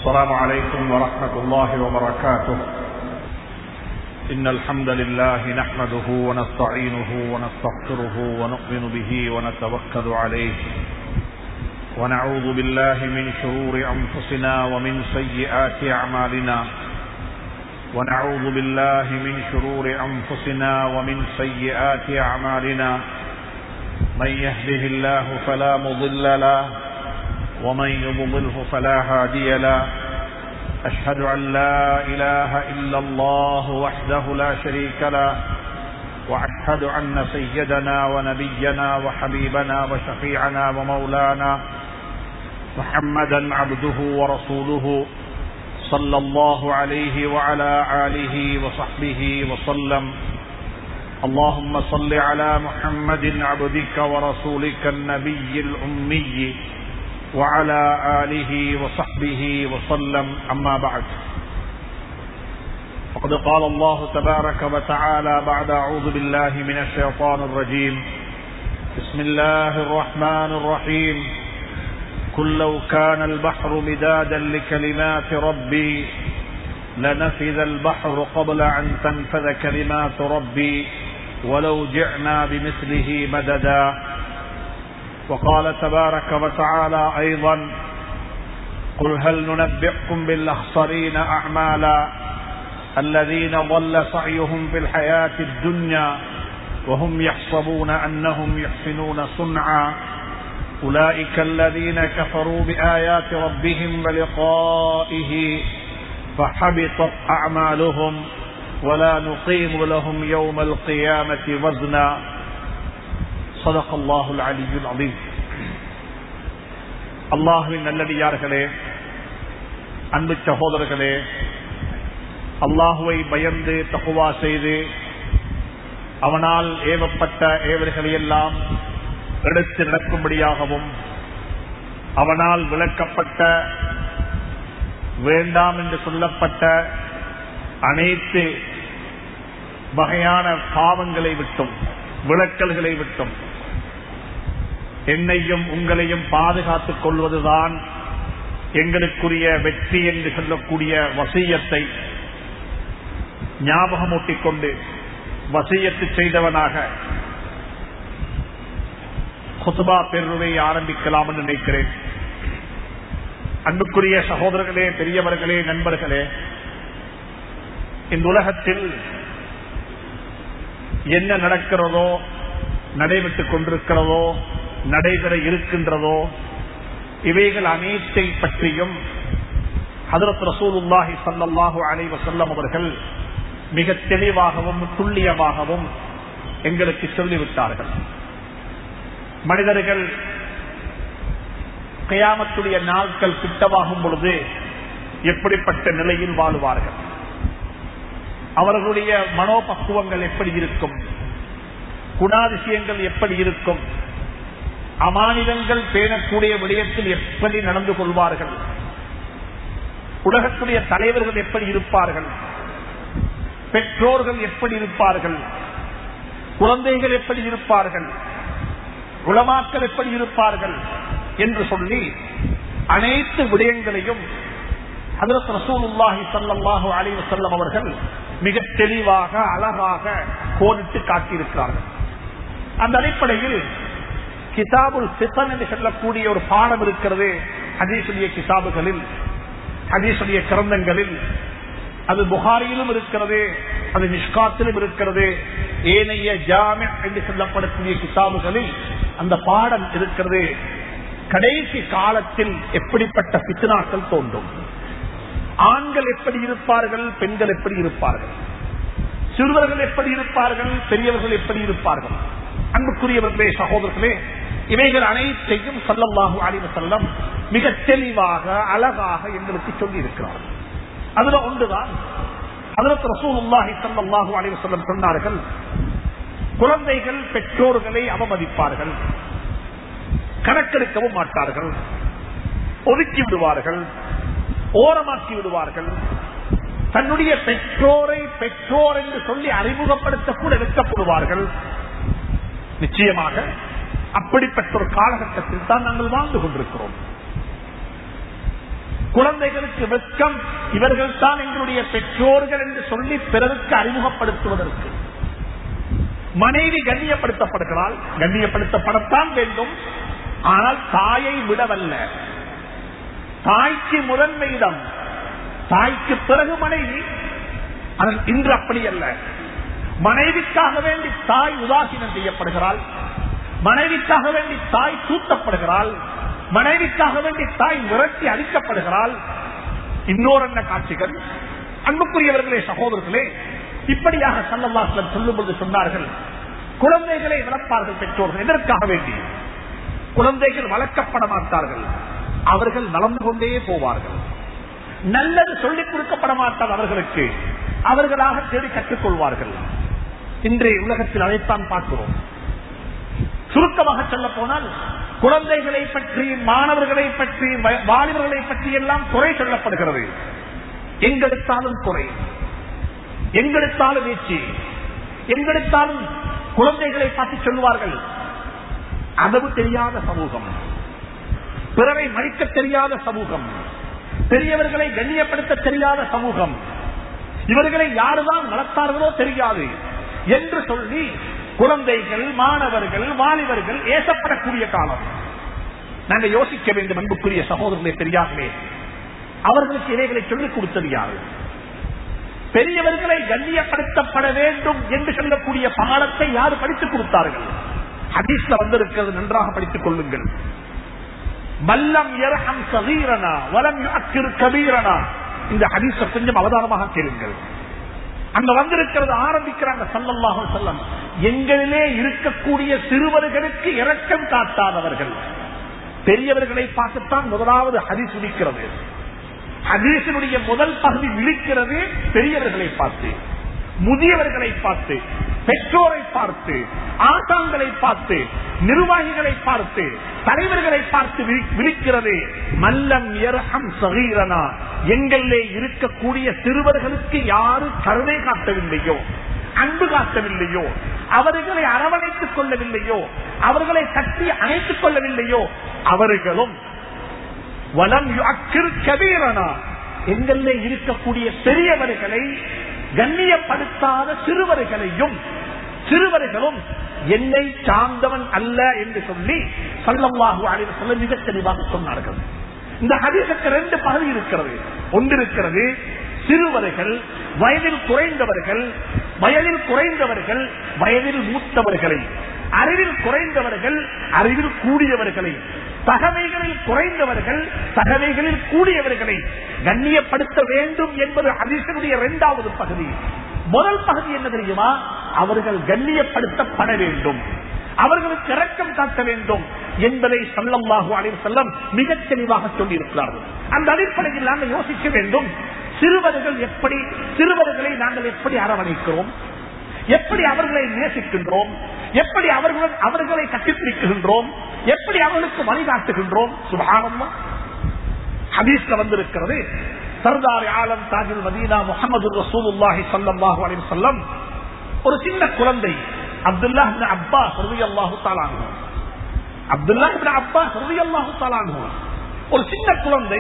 السلام عليكم ورحمة الله وبركاته إن الحمد لله نحمده ونستعينه ونستغفره ونؤمن به ونتوكل عليه ونعوذ بالله من شرور أنفسنا ومن سيئات أعمالنا ونعوذ بالله من شرور أنفسنا ومن سيئات أعمالنا من يهده الله فلا مضل له ومن يضلله فلا هادي له أشهد أن لا إله إلا الله وحده لا شريك له وأشهد أن سيدنا ونبينا وحبيبنا وشفيعنا ومولانا محمدا عبده ورسوله صلى الله عليه وعلى آله وصحبه وسلم اللهم صل على محمد عبدك ورسولك النبي الأمي وعلى آله وصحبه وسلم أما بعد فقد قال الله تبارك وتعالى بعد أعوذ بالله من الشيطان الرجيم بسم الله الرحمن الرحيم قل لو كان البحر مدادا لكلمات ربي لنفذ البحر قبل أن تنفذ كلمات ربي ولو جئنا بمثله مددا وقال تبارك وتعالى أيضا قل هل ننبئكم بالأخسرين أعمالا الذين ضل سعيهم في الحياة الدنيا وهم يحسبون أنهم يحسنون صنعا أولئك الذين كفروا بآيات ربهم ولقائه فحبطت أعمالهم ولا نقيم لهم يوم القيامة وزنا صدق الله العلي العظيم அல்லாஹுவின் நல்லடியார்களே அன்பு சகோதரர்களே அல்லாஹுவை பயந்து தகுவா செய்து அவனால் ஏவப்பட்ட ஏவர்களை எல்லாம் எடுத்து நடக்கும்படியாகவும் அவனால் விளக்கப்பட்ட வேண்டாம் என்று சொல்லப்பட்ட அனைத்து வகையான பாவங்களை விட்டும் விளக்கல்களை விட்டும் என்னையும் உங்களையும் பாதுகாத்துக் கொள்வதுதான் எங்களுக்குரிய வெற்றி என்று சொல்லக்கூடிய வசியத்தை ஞாபகமூட்டிக் கொண்டு வசியத்து செய்தவனாக குத்துபா பெருவை ஆரம்பிக்கலாம் என்று நினைக்கிறேன் அன்புக்குரிய சகோதரர்களே பெரியவர்களே நண்பர்களே இந்த உலகத்தில் என்ன நடக்கிறதோ நடைபெற்றுக் கொண்டிருக்கிறதோ நடைபெற இருக்கின்றதோ இவைகள் அனைத்தை பற்றியும் ஹதரத் ரசூலுல்லாஹி சல்லாஹூ அலைவ சொல்லம் அவர்கள் மிக தெளிவாகவும் துல்லியமாகவும் எங்களுக்கு சொல்லிவிட்டார்கள் மனிதர்கள் கயாமத்துடைய நாட்கள் கிட்டமாகும் பொழுது எப்படிப்பட்ட நிலையில் வாழுவார்கள் அவர்களுடைய மனோபக்குவங்கள் எப்படி இருக்கும் குணாதிசயங்கள் எப்படி இருக்கும் அமானிதங்கள் பேணக்கூடிய விடயத்தில் எப்படி நடந்து கொள்வார்கள் உலகத்துடைய தலைவர்கள் எப்படி இருப்பார்கள் பெற்றோர்கள் எப்படி இருப்பார்கள் குழந்தைகள் எப்படி இருப்பார்கள் உளமாக்கள் எப்படி இருப்பார்கள் என்று சொல்லி அனைத்து விடயங்களையும் ஹதரத் ரசூலுல்லாஹி சல்லாஹூ அலைவ செல்லம் அவர்கள் மிக தெளிவாக அழகாக கோடிட்டு காட்டியிருக்கிறார்கள் அந்த அடிப்படையில் கிதாபுல் சித்தன் என்று சொல்லக்கூடிய ஒரு பாடம் இருக்கிறது ஹதீசுடைய கிதாபுகளில் ஹதீசுடைய கிரந்தங்களில் அது புகாரியிலும் இருக்கிறது அது நிஷ்காத்திலும் இருக்கிறது ஏனைய ஜாமி என்று சொல்லப்படக்கூடிய கிதாபுகளில் அந்த பாடம் இருக்கிறது கடைசி காலத்தில் எப்படிப்பட்ட பித்னாக்கள் தோன்றும் ஆண்கள் எப்படி இருப்பார்கள் பெண்கள் எப்படி இருப்பார்கள் சிறுவர்கள் எப்படி இருப்பார்கள் பெரியவர்கள் எப்படி இருப்பார்கள் அன்புக்குரியவர்களே சகோதரர்களே இவைகள் அனைத்தையும் சல்லல்லாஹு அலிவ செல்லம் மிக தெளிவாக அழகாக எங்களுக்கு சொல்லி இருக்கிறார் அதுல ஒன்றுதான் அதற்கு ரசூலுல்லாஹி சல்லாஹு அலிவ செல்லம் சொன்னார்கள் குழந்தைகள் பெற்றோர்களை அவமதிப்பார்கள் கணக்கெடுக்கவும் மாட்டார்கள் ஒதுக்கி விடுவார்கள் ஓரமாக்கி விடுவார்கள் தன்னுடைய பெற்றோரை பெற்றோர் என்று சொல்லி அறிமுகப்படுத்த கூட வெட்கப்படுவார்கள் நிச்சயமாக அப்படிப்பட்ட ஒரு காலகட்டத்தில் தான் நாங்கள் வாழ்ந்து கொண்டிருக்கிறோம் குழந்தைகளுக்கு வெட்கம் இவர்கள் தான் எங்களுடைய பெற்றோர்கள் என்று சொல்லி பிறருக்கு அறிமுகப்படுத்துவதற்கு மனைவி கண்ணியப்படுத்தப்படுகிறாள் கண்ணியப்படுத்தப்படத்தான் வேண்டும் ஆனால் தாயை விடவல்ல தாய்க்கு முதன்மை இடம் தாய்க்கு பிறகு மனைவி ஆனால் இன்று அப்படி அல்ல மனைவிக்காக வேண்டி தாய் உதாசீனம் செய்யப்படுகிறாள் மனைவிக்காக வேண்டி தாய் தூத்தப்படுகிறாள் மனைவிக்காக வேண்டி தாய் விரட்டி அழிக்கப்படுகிறாள் இன்னொரு என்ன காட்சிகள் அன்புக்குரியவர்களே சகோதரர்களே இப்படியாக சல்லல்லாஸ்லம் சொல்லும்போது சொன்னார்கள் குழந்தைகளை வளர்ப்பார்கள் பெற்றோர்கள் எதற்காக வேண்டி குழந்தைகள் வளர்க்கப்பட மாட்டார்கள் அவர்கள் வளர்ந்து கொண்டே போவார்கள் நல்லது சொல்லிக் கொடுக்கப்பட மாட்டார் அவர்களுக்கு அவர்களாக தேடி கற்றுக்கொள்வார்கள் இன்றைய உலகத்தில் அதைத்தான் பார்க்கிறோம் சுருக்கமாக சொல்ல போனால் குழந்தைகளை பற்றி மாணவர்களை பற்றி வ- வாலிபர்களை பற்றி எல்லாம் குறை சொல்லப்படுகிறது எங்கெடுத்தாலும் குறை எங்கெடுத்தாலும் வீழ்ச்சி எங்கெடுத்தாலும் குழந்தைகளை பார்த்து சொல்லுவார்கள் அதவு தெரியாத சமூகம் பிறரை மதிக்க தெரியாத சமூகம் பெரியவர்களை கண்ணியப்படுத்த தெரியாத சமூகம் இவர்களை யாருதான் வளர்த்தார்களோ தெரியாது என்று சொல்லி குழந்தைகள் மாணவர்கள் வாலிபர்கள் ஏசப்படக்கூடிய காலம் நாங்கள் யோசிக்க வேண்டும் அன்புக்குரிய சகோதரர்களே பெரியார்களே அவர்களுக்கு இவைகளை சொல்லிக் கொடுத்தது யாரு பெரியவர்களை கண்ணியப்படுத்தப்பட வேண்டும் என்று சொல்லக்கூடிய பாடத்தை யார் படித்துக் கொடுத்தார்கள் ஹதீஸ்ல வந்திருக்கிறது நன்றாக படித்துக் கொள்ளுங்கள் மல்லம் யர்ஹம் சகீரனா வலம் யுஅக்கிர் கபீரனா இந்த ஹதீஸ கொஞ்சம் அவதானமாக கேளுங்கள் அங்க வந்திருக்கிறது ஆரம்பிக்கிறாங்க சல்லல்லாஹு அலைஹி வஸல்லம் எங்களிலே இருக்கக்கூடிய சிறுவர்களுக்கு இரக்கம் காட்டாதவர்கள் பெரியவர்களை பார்த்துத்தான் முதலாவது ஹதீஸ் விழிக்கிறது ஹதீஸினுடைய முதல் பகுதி விழிக்கிறது பெரியவர்களை பார்த்து முதியவர்களை பார்த்து பெற்றோரை பார்த்து ஆசான்களை பார்த்து நிர்வாகிகளை பார்த்து தலைவர்களை பார்த்து வி- விழிக்கிறது மல்லம் எரகம் சகீரனா எங்களிலே இருக்கக்கூடிய சிறுவர்களுக்கு யாரு கருணை காட்டவில்லையோ அன்பு காட்டவில்லையோ அவர்களை அரவணைத்துக் கொள்ளவில்லையோ அவர்களை கட்டி அணைத்துக் கொள்ளவில்லையோ அவர்களும் வலம் யுஅக்கிர் கபீரனா எங்களிலே இருக்கக்கூடிய பெரியவர்களை கண்ணியப்படுத்தாத சிறுவர்களையும் சிறுவர்களும் என்னை சார்ந்தவன் அல்ல என்று சொல்லி சல்லல்லாஹு அலைஹி வஸல்லம் மிக தெளிவாக சொன்னார்கள் இந்த ஹதீஸுக்கு ரெண்டு பகுதி இருக்கிறது ஒன்று இருக்கிறது சிறுவர்கள் வயதில் குறைந்தவர்கள் வயதில் குறைந்தவர்கள் வயதில் மூத்தவர்களை அறிவில் குறைந்தவர்கள் அறிவில் கூடியவர்களை தகவைகளில் குறைந்தவர்கள் தகவைகளில் கூடியவர்களை கண்ணியப்படுத்த வேண்டும் என்பது அதிசனுடைய இரண்டாவது பகுதி முதல் பகுதி என்ன தெரியுமா அவர்கள் கண்ணியப்படுத்தப்பட வேண்டும் அவர்களுக்கு இரக்கம் காட்ட வேண்டும் என்பதை சல்லல்லாஹு அலைஹி செல்லம் மிகத் தெளிவாக சொல்லியிருக்கிறார்கள் அந்த அடிப்படையில் நாங்கள் யோசிக்க வேண்டும் சிறுவர்கள் எப்படி சிறுவர்களை நாங்கள் எப்படி அரவணைக்கிறோம் எப்படி அவர்களை நேசிக்கின்றோம் எப்படி அவர்கள் அவர்களை கட்டிப்பிடிக்கின்றோம் எப்படி அவர்களுக்கு வழிகாட்டுகின்றோம் சுபாகம்மா ஹதீஸ்ல வந்திருக்கிறது சர்தார் ஆலம் தாஜுல் மதீனா முகமது ரசூலுல்லாஹி ஸல்லல்லாஹு அலைஹி வஸல்லம் ஒரு சின்ன குழந்தை அப்துல்லாஹ் இப்னு அப்பாஸ் ரலியல்லாஹு தஆலா அன்ஹு அப்துல்லாஹ் இப்னு அப்பாஸ் ரலியல்லாஹு தஆலா அன்ஹு ஒரு சின்ன குழந்தை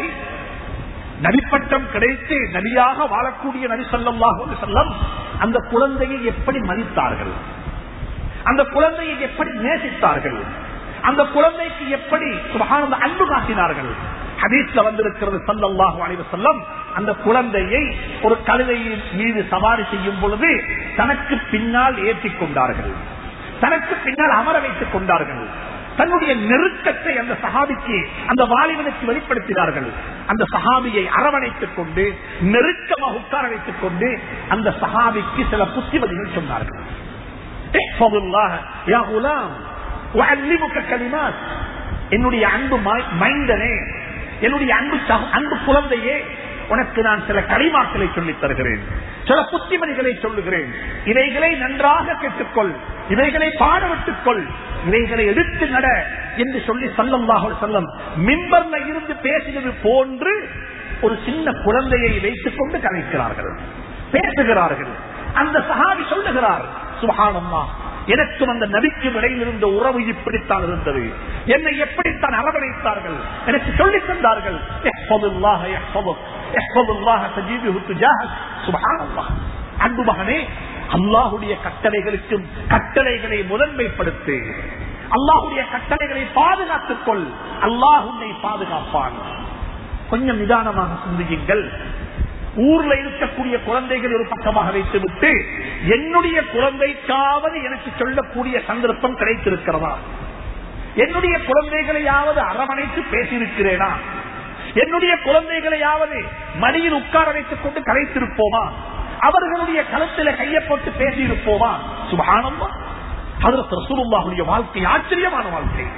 நபிப்பட்டம் கிடைத்து நபியாக வாழக்கூடிய நபி ஸல்லல்லாஹு அலைஹி வஸல்லம் அந்த குழந்தையை எப்படி மதித்தார்கள் அந்த குழந்தையை எப்படி நேசித்தார்கள் அந்த குழந்தைக்கு எப்படி சுபஹானல்லாஹ் அன்பு காட்டினார்கள் ஹதீஸ்ல வந்திருக்கிறது சல்லல்லாஹு அலைஹி வஸல்லம் அந்த குழந்தையை ஒரு கழுதையின் மீது சவாரி செய்யும் பொழுது தனக்கு பின்னால் ஏற்றிக் கொண்டார்கள் தனக்கு பின்னால் அமர வைத்துக் கொண்டார்கள் தன்னுடைய நெருக்கத்தை அந்த சஹாபிக்கு அந்த வாலிபனுக்கு வெளிப்படுத்தினார்கள் அந்த சஹாபியை அரவணைத்துக் கொண்டு நெருக்கமாக உட்கார வைத்துக் கொண்டு அந்த சஹாபிக்கு சில புத்திமதிகள் சொன்னார்கள் احفظ الله يا غلام وعلمك كلمات என்னுடைய அன்பு மை- மைந்தனே என்னுடைய அன்பு சக- அன்பு குழந்தையே உனக்கு நான் சில களிமாக்களை சொல்லித் தருகிறேன் சில புத்திமதிகளை சொல்லுகிறேன் இவைகளை நன்றாக கேட்டுக்கொள் இவைகளை பாடவிட்டுக் கொள் இவைகளை எடுத்து நட என்று சொல்லி சல்லல்லாஹு செல்லம் மிம்பர்ல இருந்து பேசினது போன்று ஒரு சின்ன குழந்தையை வைத்துக் கொண்டு கலைக்கிறார்கள் பேசுகிறார்கள் அந்த சஹாபி சொல்லுகிறார் சுபஹானம்மா எனக்கும் அந்த நபிக்கும் இடையில் இருந்த உறவு இப்படித்தான் இருந்தது என்னை எப்படித்தான் அரவணைத்தார்கள் எனக்கு சொல்லித் தந்தார்கள் "இஹ்ஃபதுல்லாஹ யஹ்ஃபதுக், இஹ்ஃபதுல்லாஹ தஜீதுஹு துஜாஹக்." சுப்ஹானல்லாஹ். அன்பு மகனே அல்லாஹுடைய கட்டளைகளுக்கும் கட்டளைகளை முதன்மைப்படுத்து அல்லாஹுடைய கட்டளைகளை பாதுகாத்துக் கொள் அல்லாஹ் உன்னை பாதுகாப்பான் கொஞ்சம் நிதானமாக சிந்தியுங்கள் ஊர்ல இருக்கக்கூடிய குழந்தைகள் ஒரு பக்கமாக வைத்துவிட்டு என்னுடைய குழந்தைக்காவது எனக்கு சொல்லக்கூடிய சந்தர்ப்பம் கிடைத்திருக்கிறதா என்னுடைய குழந்தைகளையாவது அரவணைத்து பேசியிருக்கிறேனா என்னுடைய குழந்தைகளையாவது மடியில் உட்கார வைத்துக் கொண்டு கலைத்திருப்போமா அவர்களுடைய களத்தில கையை போட்டு பேசியிருப்போமா சுபானம்மா அதற்கு ரசூலுல்லாஹுடைய வாழ்க்கை ஆச்சரியமான வாழ்க்கை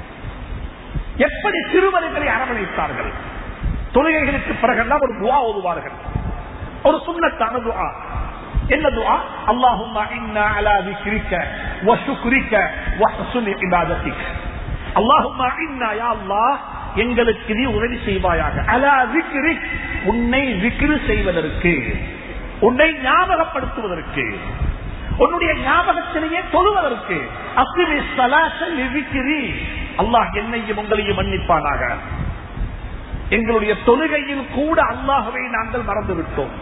எப்படி சிறுவர்களை அரவணைத்தார்கள் தொழுகைகளுக்கு பிறகெல்லாம் ஒரு துவா ஓதுவார்கள் ஒரு சுண்ணத்தான துவா என்ன துவா அல்லாஹும்ம இன்னா அலா ذِكْرِكَ وَشُكْرِكَ وَحُسْنِ عِبَادَتِكَ அல்லாஹும்ம இன்னா யா அல்லாஹ் எங்களுக்கு நீ உதவி செய்வாயாக அலா ذِكْرِكَ உன்னை விக்ரு செய்வதற்கு உன்னை ஞாபகப்படுத்துவதற்கு உன்னுடைய ஞாபகத்திலேயே தொழுவதற்கு அஸ்மி ஸலாத்த லிذِكْرِ அல்லாஹ் என்னையும் உங்களையும் மன்னிப்பானாக எங்களுடைய தொழுகையில் கூட அல்லாஹுவை நாங்கள் மறந்து விட்டோம்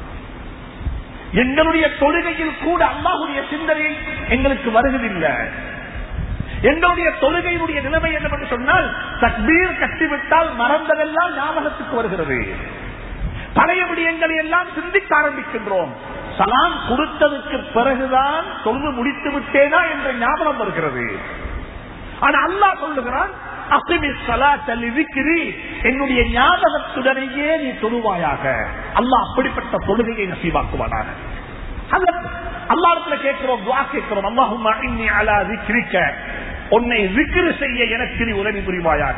எங்களுடைய தொழுகையில் கூட அல்லாஹுடைய சிந்தனை எங்களுக்கு வருவதில்லை எங்களுடைய தொழுகையினுடைய நிலைமை என்னவென்று சொன்னால் தக்பீர் கட்டிவிட்டால் மறந்ததெல்லாம் ஞாபகத்துக்கு வருகிறது பழைய விடயங்களை எல்லாம் சிந்திக்க ஆரம்பிக்கின்றோம் சலாம் கொடுத்ததுக்கு பிறகுதான் தொழுது முடித்து விட்டேனா என்ற ஞாபகம் வருகிறது ஆனா அல்லாஹ் சொல்லுகிறான் அசிமி சலாத்தல் இருக்கிறி என்னுடைய ஞாபகத்துடனேயே நீ தொழுவாயாக அல்லாஹ் அப்படிப்பட்ட தொழுகையை நசீவாக்குவானாக அல்லாடத்துல கேட்கிறோம் துவா கேட்கிறோம் அல்லாஹும் இன்னி அலா விக்கிரிக்க உன்னை விக்கிரு செய்ய எனக்கு நீ உதவி புரிவாயாக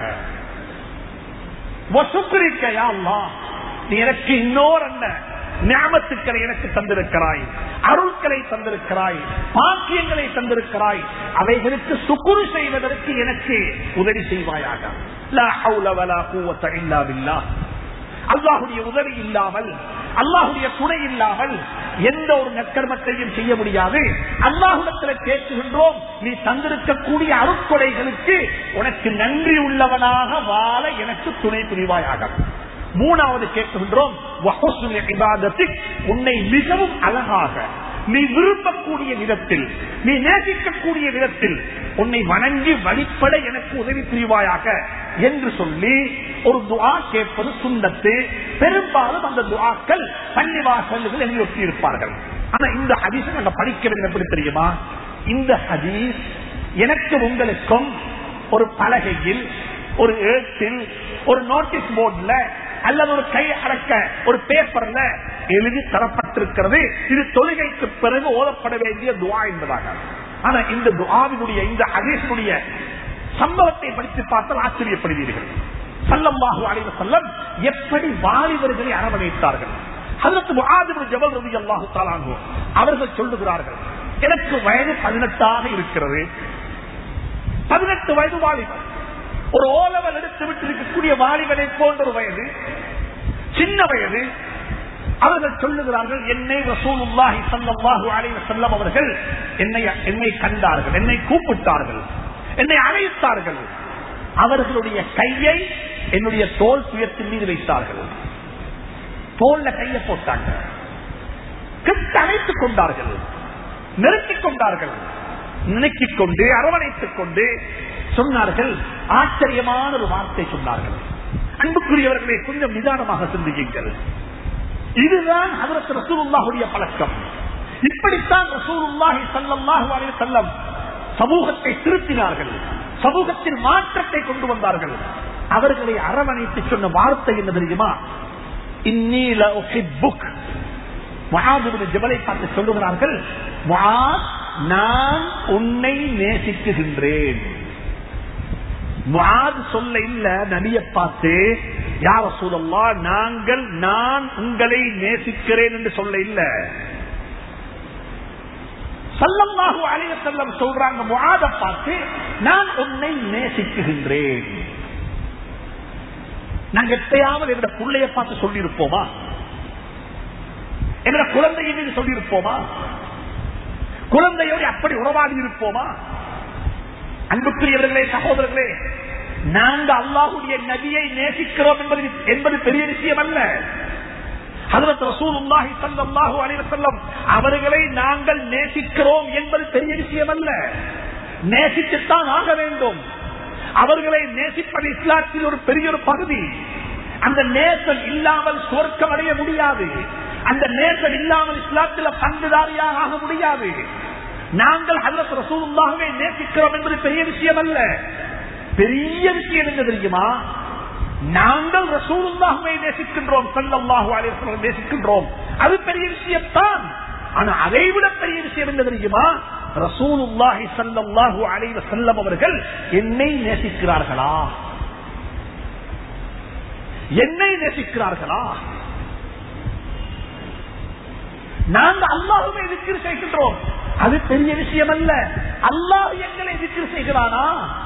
வசுக்கிரிக்க யா அல்லாஹ் நீ எனக்கு இன்னொரு என்ன ஞாபத்துக்களை எனக்கு தந்திருக்கிறாய் அருள்களை தந்திருக்கிறாய் பாக்கியங்களை தந்திருக்கிறாய் அவைகளுக்கு சுக்குரு செய்வதற்கு எனக்கு உதவி செய்வாயாக லா ஹவுல வலா குவத்த இல்லா பில்லாஹ். அல்லாஹுடைய உதவி இல்லாமல் அல்லாஹுடைய துணை இல்லாமல் எந்த ஒரு நற்கர்மத்தையும் செய்ய முடியாது அல்லாஹுடத்தில் கேட்கின்றோம் நீ தந்திருக்கக்கூடிய அருட்கொடைகளுக்கு உனக்கு நன்றி உள்ளவனாக வாழ எனக்கு துணை புரிவாயாக மூணாவது கேட்கின்றோம் வஹுஸ்னுல் இபாதத்திக், உன்னை மிகவும் அழகாக நீ விரும்பக்கூடிய விதத்தில் நீ நேசிக்கக்கூடிய விதத்தில் உன்னை வணங்கி வழிபட எனக்கு உதவி புரிவாயாக என்று சொல்லி ஒரு துஆ கேட்பது சுண்ணத்து பெரும்பாலும் அந்த துஆக்கள் பள்ளிவாசல்கள் எழுதி இருப்பார்கள் ஆனா இந்த ஹதீஸை நாங்க படிக்கிறது எப்படி தெரியுமா இந்த ஹதீஸ் எனக்கு உங்களுக்கும் ஒரு பலகையில் ஒரு ஏட்டில் ஒரு நோட்டீஸ் போர்டுல அல்லது ஒரு கை அடக்க ஒரு பேப்பர்ல எழுதி தரப்பட்டிருக்கிறது இது தொழுகைக்கு பிறகு ஓதப்பட வேண்டிய துவா என்பதாக ஆனா இந்த துவாவினுடைய இந்த ஹதீஸுடைய சம்பவத்தை படித்து பார்த்தால் ஆச்சரியப்படுவீர்கள் சல்லம்பாகு அலைவ செல்லம் எப்படி வாலிபர்களை அரவணைத்தார்கள் அதற்கு முகாதிபர் ஜபல் ரவி அல்லாஹு தாலாங்கோ அவர்கள் சொல்லுகிறார்கள் எனக்கு வயது பதினெட்டாக இருக்கிறது பதினெட்டு வயது வாலிபர் ஒரு ஓலவல் எடுத்து விட்டு இருக்கக்கூடிய வாலிபனை போன்ற ஒரு வயது சின்ன வயது அவர்கள் சொல்லுகிறார்கள் என்னை ரசூலுல்லாஹி ஸல்லல்லாஹு அலைஹி வஸல்லம் அவர்கள் என்னை என்னை கண்டார்கள் என்னை கூப்பிட்டார்கள் என்னை அழைத்தார்கள் அவர்களுடைய கையை என்னுடைய தோல் சுயத்தின் மீது வைத்தார்கள் தோல்ல கையை போட்டாங்க கிட்ட அணைத்துக் கொண்டார்கள் நிறுத்திக் கொண்டார்கள் நினைக்கிக் கொண்டு அரவணைத்துக் கொண்டு சொன்னார்கள் ஆச்சரியமான ஒரு வார்த்தை சொன்னார்கள் அன்புக்குரியவர்களை கொஞ்சம் நிதானமாக சிந்தியுங்கள் இதுதான் அதற்கு ரசூலுல்லாஹுடைய பழக்கம் இப்படித்தான் ரசூலுல்லாஹி ஸல்லல்லாஹு அலைஹி வஸல்லம் சமூகத்தை திருத்தினார்கள் சமூகத்தில் மாற்றத்தை கொண்டு வந்தார்கள் அவர்களை அரவணைத்து சொன்ன வார்த்தை என்ன தெரியுமா இன்னீல உஹிப்புக் ஜபலை பார்த்து சொல்லுகிறார்கள் முஆத், நான் உன்னை நேசிக்குகின்றேன் முஆத் சொல்ல இல்ல நபிய பார்த்து யார சூழல்லா நாங்கள் நான் உங்களை நேசிக்கிறேன் என்று சொல்ல இல்ல சல்லல்லாஹு அலைஹி வஸல்லம் சொல்றாங்க முஆத பார்த்து நான் உன்னை நேசிக்குகின்றேன் நாங்க எப்பயாவது எங்க பிள்ளைய பார்த்து சொல்லியிருப்போமா எங்க குழந்தைய மீது சொல்லியிருப்போமா குழந்தையோடு அப்படி உறவாடி இருப்போமா அன்புக்குரியவர்களே சகோதரர்களே நாங்கள் அல்லாஹுடைய நபியை நேசிக்கிறோம் என்பது என்பது பெரிய விஷயம் அல்ல ஹதரத் ரசூலுல்லாஹி ஸல்லல்லாஹு அலைஹி வஸல்லம் அவர்களை நாங்கள் நேசிக்கிறோம் என்பது பெரிய விஷயம் அல்ல நேசித்துத்தான் ஆக வேண்டும் அவர்களை நேசிப்பது இஸ்லாத்தில் ஒரு பெரிய ஒரு பகுதி அந்த நேசம் இல்லாமல் சுவர்க்கம் அடைய முடியாது அந்த நேசம் இல்லாமல் இஸ்லாத்தில் பங்குதாரியாக ஆக முடியாது நாங்கள் ஹதரத் ரசூலுல்லாஹுவை நேசிக்கிறோம் என்பது பெரிய விஷயம் அல்ல பெரிய விஷயம் என்ன தெரியுமா நாங்கள் ரசூலுல்லாஹுவை நேசிக்கின்றோம் சல்லல்லாஹு அலைஹி வஸல்லம் நேசிக்கின்றோம் அது பெரிய விஷயம்தான் ஆனா அதை விட பெரிய விஷயம் என்ன தெரியுமா ரசூலுல்லாஹி ஸல்லல்லாஹு அலைஹி வஸல்லம் அவர்கள் என்னை நேசிக்கிறார்களா என்னை நேசிக்கிறார்களா நாங்கள் அல்லாஹுவை விக்கிர செய்கின்றோம் அது பெரிய விஷயம் அல்ல அல்லாஹ் எங்களை விக்கிர செய்கிறானா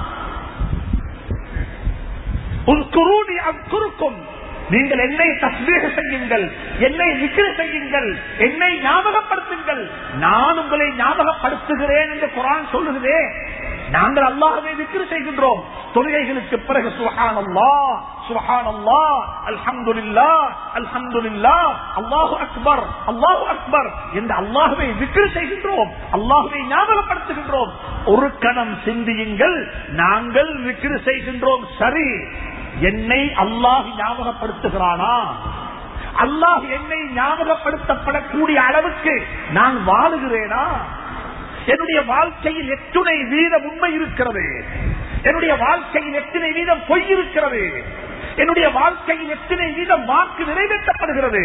உன்குருணி அக்குறுக்கும் நீங்கள் என்னை தஸ்மீக செய்யுங்கள் என்னை விக்கிர செய்யுங்கள் என்னை ஞாபகப்படுத்துங்கள் நான் உங்களை ஞாபகப்படுத்துகிறேன் என்று குரான் சொல்லுகிறே நாங்கள் அல்லாஹவை விக்கிர செய்கின்றோம் தொழுகைகளுக்கு பிறகு சுஹானல்லா சுஹானல்லா அல்ஹம்துலில்லா அல்ஹம்துலில்லா அல்லாஹு அக்பர் அல்லாஹு அக்பர் என்று அல்லாஹுவை விக்கிர செய்கின்றோம் அல்லாஹுவை ஞாபகப்படுத்துகின்றோம் ஒரு கணம் சிந்தியுங்கள் நாங்கள் விக்கிர செய்கின்றோம் சரி என்னை அல்லாஹ் ஞாபகப்படுத்துகிறானா அல்லாஹ் என்னை ஞாபகப்படுத்தப்படக்கூடிய அளவுக்கு நான் வாழுகிறேனா என்னுடைய வாழ்க்கையில் எத்துணை வீதம் உண்மை இருக்கிறது என்னுடைய வாழ்க்கையில் எத்தனை வீதம் பொய் இருக்கிறது என்னுடைய வாழ்க்கையில் எத்தனை வீதம் வாக்கு நிறைவேற்றப்படுகிறது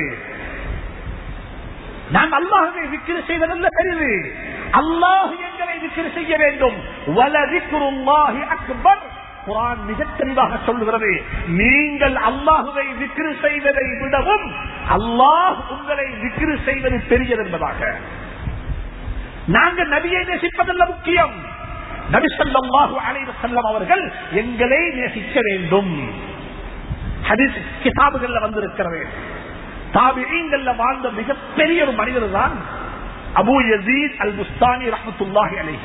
நான் அல்லாஹுவை விக்கிர செய்வதல்ல பெரிது அல்லாஹ் எங்களை விக்கிர செய்ய வேண்டும் வலதிக்குருல்லாஹி அக்பர் குரான் மிக தெளிவாக சொல்லுகிறது நீங்கள் அல்லாஹுவை விக்கிரு செய்வதை விடவும் அல்லாஹ் உங்களை விக்கிரு செய்வது பெரியது என்பதாக நாங்கள் நபியை நேசிப்பதல்ல முக்கியம் நபி சொல்லாஹு அலைவ செல்லம் அவர்கள் எங்களை நேசிக்க வேண்டும் ஹதீஸ் கிதாபுகள்ல வந்திருக்கிறது தாபிகள்ல வாழ்ந்த மிகப்பெரிய ஒரு மனிதர் தான் அபு யசீத் அல் முஸ்தானி ரஹமத்துல்லாஹி அலைஹி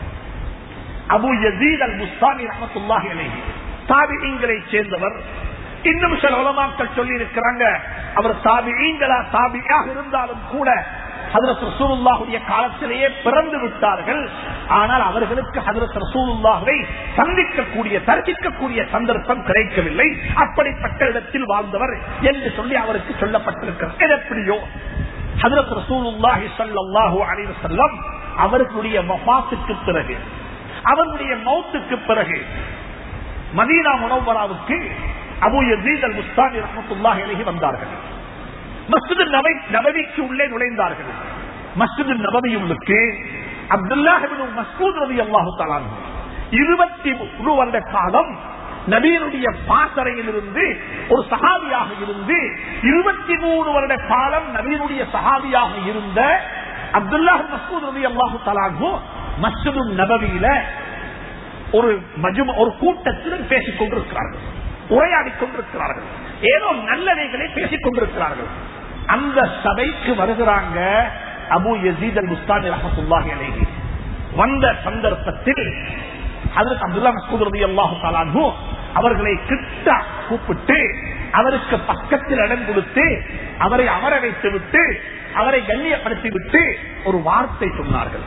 அபு யசீத் அல் முஸ்தானி ரஹமத்துல்லாஹி அலைஹி தாபிகளை சேர்ந்தவர் இன்னும் சில உலமாக்கள் சொல்லி இருக்கிறாங்க அவர் தாபிகளா தாபியாக இருந்தாலும் கூட ஹதரத் ரசூலுல்லாஹுடைய காலத்திலேயே பிறந்து விட்டார்கள் ஆனால் அவர்களுக்கு ஹதரத் ரசூலுல்லாஹுவை சந்திக்கக்கூடிய தரிசிக்கக்கூடிய சந்தர்ப்பம் கிடைக்கவில்லை அப்படிப்பட்ட இடத்தில் வாழ்ந்தவர் என்று சொல்லி அவருக்கு சொல்லப்பட்டிருக்கிறது எப்படியோ ஹதரத் ரசூலுல்லாஹி ஸல்லல்லாஹு அலைஹி வஸல்லம் அவர்களுடைய வஃபாத்துக்கு பிறகு அவருடைய மௌத்துக்கு பிறகு மதீனா முனவராவுக்கு அபு யசீத் அல் முஸ்தானி ரஹமத்துல்லாஹி அலைஹி வந்தார்கள் மஸ்ஜித் நபை நபவிக்கு உள்ளே நுழைந்தார்கள் மஸ்ஜித் நபவியுள்ளுக்கு அப்துல்லாஹிபின் மஸ்கூத் ரவி அல்லாஹு தலான் இருபத்தி ஒரு வருட காலம் நபீனுடைய பாசறையில் இருந்து ஒரு சகாபியாக இருந்து இருபத்தி மூணு வருட காலம் நபீனுடைய சகாபியாக இருந்த அப்துல்லாஹ் மஸ்கூத் ரவி அல்லாஹு தலான்ஹு மஸ்ஜிது நபவியில ஒரு மஜும ஒரு கூட்டத்துடன் பேசிக் கொண்டிருக்கிறார்கள் உரையாடிக் கொண்டிருக்கிறார்கள் ஏதோ நல்லவைகளை பேசிக் கொண்டிருக்கிறார்கள் அந்த சபைக்கு வருகிறாங்க அபு யசீத் அல் முஸ்தானி ரஹத்துல்லாஹி அலைஹி வந்த சந்தர்ப்பத்தில் அதற்கு அப்துல்லா மசூத் ரதி அல்லாஹு தாலானு அவர்களை கிட்ட கூப்பிட்டு அவருக்கு பக்கத்தில் இடம் கொடுத்து அவரை அமர வைத்து விட்டு அவரை கண்ணியப்படுத்தி விட்டு ஒரு வார்த்தை சொன்னார்கள்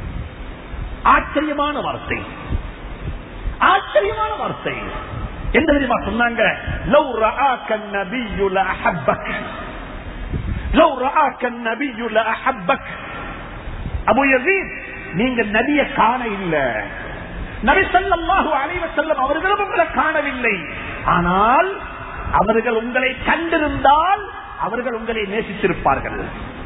ஆச்சரியமான வார்த்தை ஆச்சரியமான வார்த்தை என்ன தெரியுமா சொன்னாங்க லவ் ரஆக النبي لأحبك لو رآك النبي لأحبك அபு யசீத் நீங்க நபிய காண இல்ல நபி ஸல்லல்லாஹு அலைஹி வஸல்லம் அவர்களும் உங்களை காணவில்லை ஆனால் அவர்கள் உங்களை கண்டிருந்தால் அவர்கள் உங்களை நேசித்திருப்பார்கள்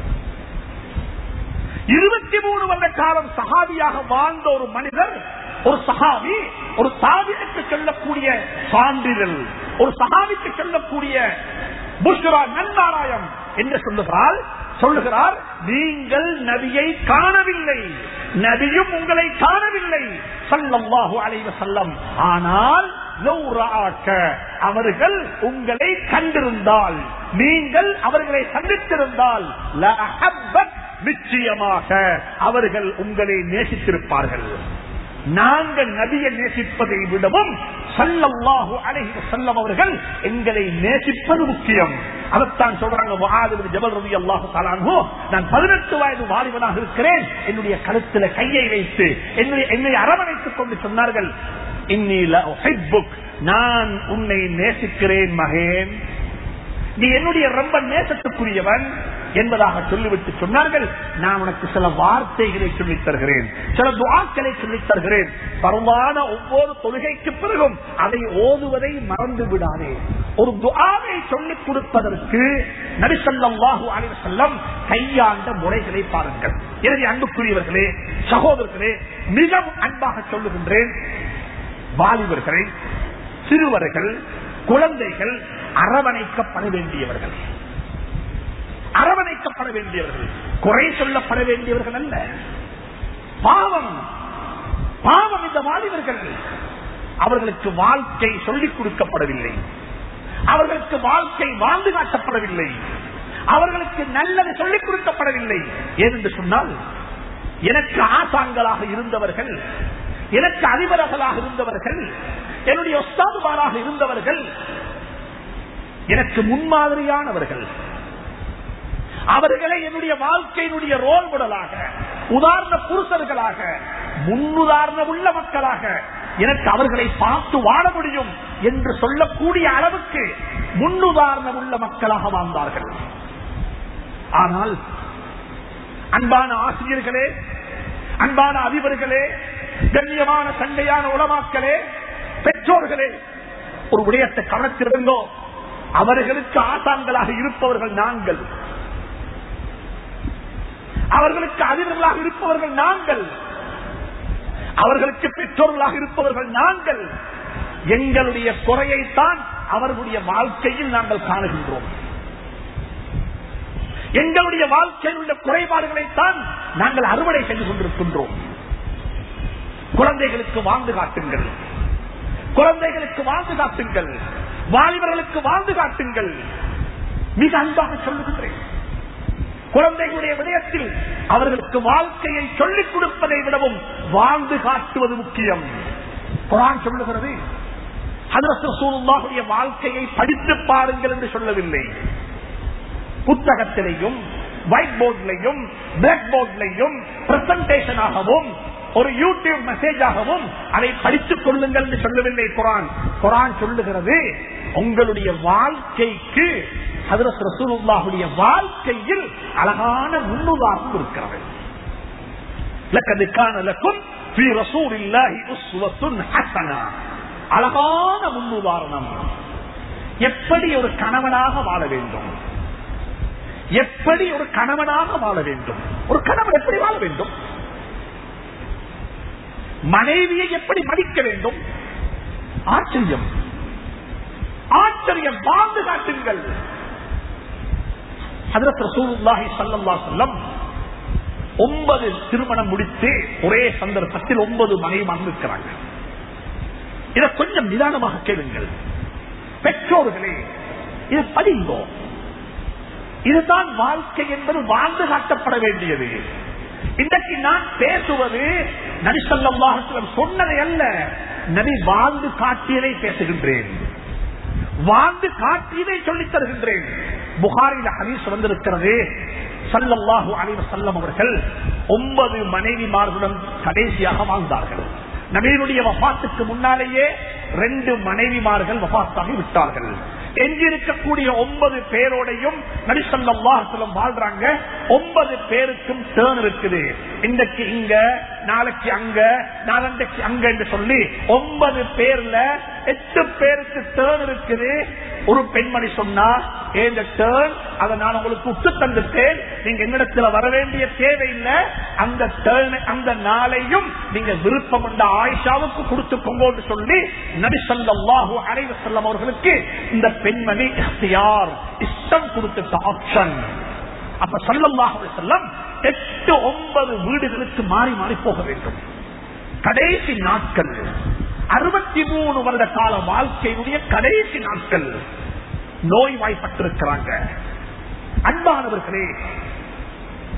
இருபத்தி மூணு வருட காலம் சகாபியாக வாழ்ந்த ஒரு மனிதர் ஒரு சகாவி ஒரு சாவிக்கு சொல்லக்கூடிய சான்றிதழ் ஒரு சகாவிக்கு சொல்லக்கூடிய புஷ்ரா நன்மாராயம் என்று சொல்லுகிறார் சொல்லுகிறார் நீங்கள் நபியை காணவில்லை நபியும் உங்களை காணவில்லை சல்லல்லாஹு அலைவ செல்லம் ஆனால் அவர்கள் உங்களை கண்டிருந்தால் நீங்கள் அவர்களை சந்தித்திருந்தால் நிச்சயமாக அவர்கள் உங்களை நேசித்திருப்பார்கள் நாங்கள் நபியை நேசிப்பதை விடவும் சல்லல்லாஹு அலைஹி வஸல்லம் அவர்கள் எங்களை நேசிப்பது முக்கியம் அதைத்தான் சொல்றாங்க முஆது பின் ஜபல் ரலியல்லாஹு தஆலா அன்ஹு நான் 18 வயது வாலிபனாக இருக்கிறேன் என்னுடைய கழுத்துல கையை வைத்து என்னுடைய என்னை அரவணைத்துக் கொண்டு சொன்னார்கள் இன்னி லஉஹிப்புக் நான் உன்னை நேசிக்கிறேன் மகேன் நீ என்னுடைய ரொம்ப நேசத்துக்குரியவன் என்பதாக சொல்லிவிட்டு சொன்னார்கள் நான் உனக்கு சில வார்த்தைகளை சொல்லித் தருகிறேன் சில துவாக்களை சொல்லித் தருகிறேன் பரவான ஒவ்வொரு தொழுகைக்கு பிறகும் அதை ஓதுவதை மறந்து விடாதே ஒரு துவாவை சொல்லிக் கொடுப்பதற்கு நபிசல்லாஹு அலைஹி வஸல்லம் கையாண்ட முறைகளை பாருங்கள் எனவே அன்புக்குரியவர்களே சகோதரர்களே மிகவும் அன்பாக சொல்லுகின்றேன் வாலிபர்கள் சிறுவர்கள் குழந்தைகள் அரவணைக்கப்பட வேண்டியவர்கள் அரவணைக்கப்பட வேண்டியவர்கள் குறை சொல்லப்பட வேண்டியவர்கள் அல்ல பாவம் பாவம் இந்த வாலிபர்கள் அவர்களுக்கு வாழ்க்கை சொல்லிக் கொடுக்கப்படவில்லை அவர்களுக்கு வாழ்க்கை வாழ்ந்து காட்டப்படவில்லை அவர்களுக்கு நல்லது சொல்லிக் கொடுக்கப்படவில்லை ஏனென்று சொன்னால் எனக்கு ஆசாங்களாக இருந்தவர்கள் எனக்கு அதிபர்களாக இருந்தவர்கள் என்னுடைய ஒஸ்தாதுமாராக இருந்தவர்கள் எனக்கு முன்மாதிரியானவர்கள் அவர்களை என்னுடைய வாழ்க்கையினுடைய ரோல் மாடலாக உதாரண புருஷர்களாக முன்னுதாரண உள்ள மக்களாக எனக்கு அவர்களை பார்த்து வாழ முடியும் என்று சொல்லக்கூடிய அளவுக்கு முன்னுதாரணம் உள்ள மக்களாக வாழ்ந்தார்கள் ஆனால் அன்பான ஆசிரியர்களே அன்பான அதிபர்களே கண்ணியமான சண்டையான உலமாக்களே பெற்றோர்களே ஒரு விடயத்தை கவனத்திலிருந்தோ அவர்களுக்கு ஆசான்களாக இருப்பவர்கள் நாங்கள் அவர்களுக்கு அதிபர்களாக இருப்பவர்கள் நாங்கள் அவர்களுக்கு பெற்றோர்களாக இருப்பவர்கள் நாங்கள் எங்களுடைய குறையைத்தான் அவர்களுடைய வாழ்க்கையில் நாங்கள் காணுகின்றோம் எங்களுடைய வாழ்க்கையில் உள்ள குறைபாடுகளைத்தான் நாங்கள் அறுவடை செய்து கொண்டிருக்கின்றோம் குழந்தைகளுக்கு வாழ்ந்து காட்டுங்கள் குழந்தைகளுக்கு வாழ்ந்து காட்டுங்கள் வாலிபர்களுக்கு வாழ்ந்து காட்டுங்கள் மிக அன்பாக சொல்லுகின்றேன் குழந்தைகளுடைய விடயத்தில் அவர்களுக்கு வாழ்க்கையை சொல்லிக் கொடுப்பதை விடவும் வாழ்ந்து காட்டுவது முக்கியம் குரான் சொல்லுகிறது அதற்கு வாழ்க்கையை படித்து பாருங்கள் என்று சொல்லவில்லை புத்தகத்திலையும் ஒயிட் போர்டிலையும் பிளாக் போர்டிலையும் பிரசன்டேஷனாகவும் ஒரு யூடியூப் மெசேஜாகவும் அதை படித்துக் கொள்ளுங்கள் என்று சொல்லவில்லை குரான் குரான் சொல்லுகிறது உங்களுடைய வாழ்க்கைக்கு ஹதரத் ரசூலுல்லாஹுடைய வாழ்க்கையில் அழகான முன்னுதாரணம் இருக்கிறது லக்கது காணலக்கும் في رسول الله أسوة حسنة அழகான முன்னுதாரணம் எப்படி ஒரு கணவனாக வாழ வேண்டும் எப்படி ஒரு கணவனாக வாழ வேண்டும் ஒரு கணவன் எப்படி வாழ வேண்டும் மனைவியை எப்படி மதிக்க வேண்டும் ஆச்சரியம் ஆச்சரியம் வாழ்ந்து காட்டுங்கள் ஒன்பது திருமணம் முடித்து ஒரே சந்தர்ப்பத்தில் ஒன்பது மனைவி வந்திருக்கிறாங்க இதை கொஞ்சம் நிதானமாக கேளுங்கள் பெற்றோர்களே இது படிங்கோ இதுதான் வாழ்க்கை என்பது வாழ்ந்து காட்டப்பட வேண்டியது இன்றைக்கு நான் பேசுவது நபிசல்லாஹலம் சொன்னதை அல்ல நபி வாழ்ந்து காட்டியதை பேசுகின்றேன் வாழ்ந்து காட்டியதை சொல்லித் தருகின்றேன் புகாரில ஹதீஸ் வந்திருக்கிறது சல்லல்லாஹு அலைவ செல்லம் அவர்கள் ஒன்பது மனைவிமார்களுடன் கடைசியாக வாழ்ந்தார்கள் நபீனுடைய வபாத்துக்கு முன்னாலேயே ரெண்டு மனைவிமார்கள் வபாத்தாகி விட்டார்கள் எஞ்சிருக்கக்கூடிய ஒன்பது பேரோடையும் நடிசல்லம் வாழ்றாங்க ஒன்பது பேருக்கும் டேர்ன் இருக்குது இன்றைக்கு இங்க நாளைக்கு அங்க நாளண்டைக்கு அங்க என்று சொல்லி ஒன்பது பேர்ல எட்டு பேருக்கு டேர்ன் இருக்குது ஒரு பெண்மணி சொன்னா இந்த டேர்ன் அதை நான் உங்களுக்கு உத்து தந்துட்டேன் நீங்க என்னிடத்துல வர வேண்டிய தேவையில்லை அந்த டேர்ன் அந்த நாளையும் நீங்க விருப்பம் உண்ட ஆயிஷாவுக்கு கொடுத்துக்கோங்க சொல்லி நபிசல்லாஹு அலைவ செல்லம் அவர்களுக்கு இந்த பெண்மணி யார் இஷ்டம் கொடுத்துட்ட ஆப்ஷன் அப்ப சல்லல்லாஹு செல்லம் எட்டு ஒன்பது வீடுகளுக்கு மாறி மாறி போக வேண்டும் கடைசி நாட்கள் அறுபத்தி மூணு வருட கால வாழ்க்கையினுடைய கடைசி நாட்கள் நோய் வாய்ப்பட்டிருக்கிறாங்க அன்பானவர்களே